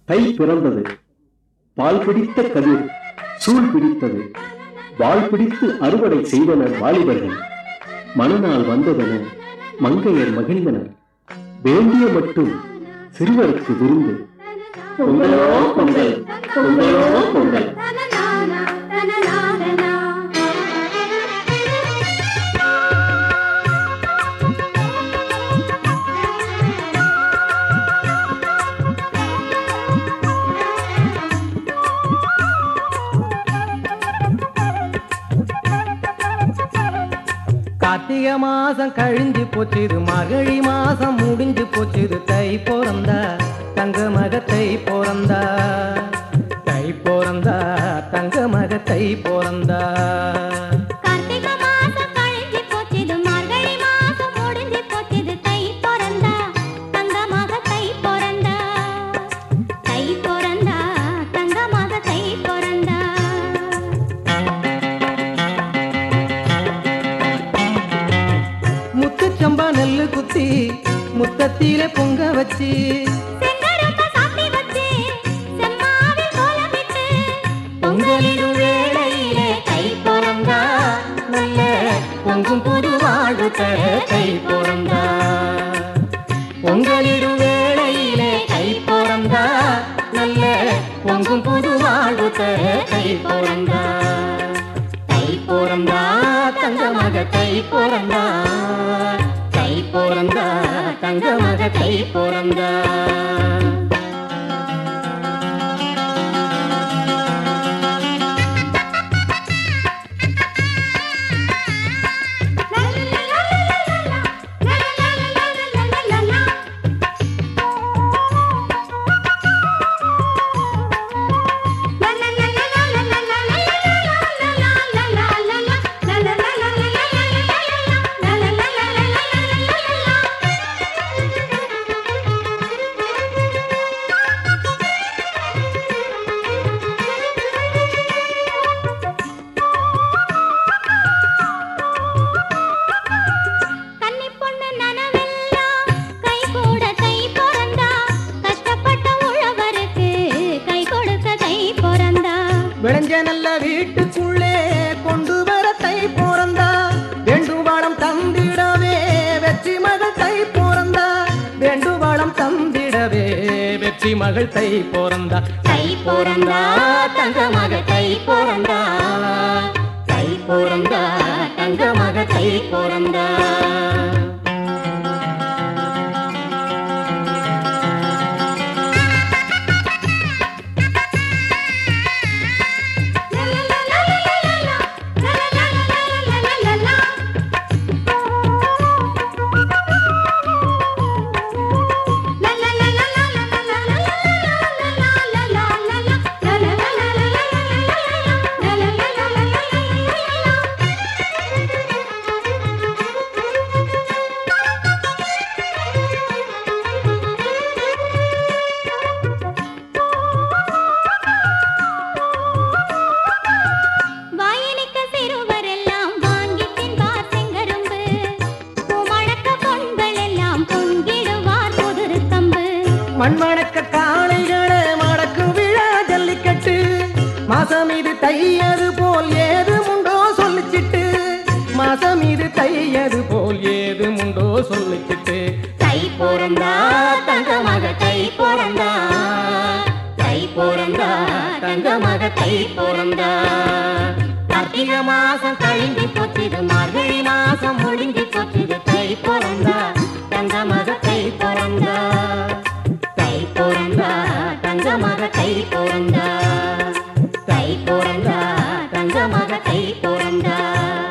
தை பிறந்தது பால் பிடித்த கதிர் சூழ் பிடித்தது வாள் பிடித்து அறுவடை செய்தனர் வாலிபர்கள் மணநாள் வந்ததென மங்கையர் மகிழ்ந்தனர் வேண்டிய மட்டும் சிறுவருக்கு விருந்து பொங்கலோ பொங்கல் பொங்கலோ பொங்கல் கார்த்திகை மாசம் கழிஞ்சு போச்சுது மார்கழி மாசம் முடிஞ்சு போச்சுது தை பிறந்தா தங்க மக தை பிறந்தா தை பிறந்தா தங்க மக தை பிறந்தா கார்த்திகை மாசம் கழிஞ்சு போச்சுது மார்கழி மாசம் முடிஞ்சு போச்சுது தை பிறந்தா தங்கமாக தை பிறந்தா தை பிறந்தா தங்கமாக தை பிறந்தா முத்துச்சம்பா நெல்லு குத்தி முத்தத்தில பொங்க வச்சு செங்கரும்ப சாத்தி வச்சு செம்மாவில் கோலமிட்டு பொங்கலிடும் வேளையிலே தை பிறந்தா நல்ல பொங்கும் புது வாழ்வு தர தை பிறந்தா பொங்கலிடும் வேளையிலே தை பிறந்தா நல்ல பொங்கும் புது வாழ்வு தர தை பிறந்தா தை பிறந்தா தங்க மக தை பிறந்தா தை பிறந்தா தங்க மக தை பிறந்தா கன்னி பொண்ணு நனவெல்லாம் கை கூட தை பிறந்தா கஷ்டப்பட்ட உழவருக்கு கை கொடுக்க தை பிறந்தா விளைஞ்ச நல்ல வீட்டுக்குள்ளே கொண்டு வர தை பிறந்தா வேண்டுவாளம் தந்திடவே வெற்றி மகள் தை பிறந்தா வேண்டுவாளம் தந்திடவே வெற்றி மகள் தை பிறந்தா தை பிறந்தா தங்க மக தை பிறந்தா தை பிறந்தா தங்க மக தை பிறந்தா வாயினிக்க சிறுவரெல்லாம் வாங்கி தின்பார் செங்கரும்பு பூமணக்க பொண்கள் எல்லாம் பொங்கிடுவார் புதிரு கம்பு மண்மணக்க காளைகளே மடக்கும் விழா ஜல்லிக்கட்டு மாசம் இது தையது போல் ஏது முண்டோ சொல்லிச்சிட்டு மாசம் இது தையது போல் ஏது முண்டோ சொல்லிச்சிட்டு தை பிறந்தா தங்க மக தை பிறந்தா தை பிறந்தா தங்க மக தை பிறந்தா கார்த்திகை மாசம் கழிஞ்சு போச்சுது மார்கழி மாசம் முடிஞ்சு போச்சுது தை பிறந்தா தங்க மக தை பிறந்தா தை பிறந்தா தங்க மக தை பிறந்தா தை பிறந்தா தங்க மக தை பிறந்தா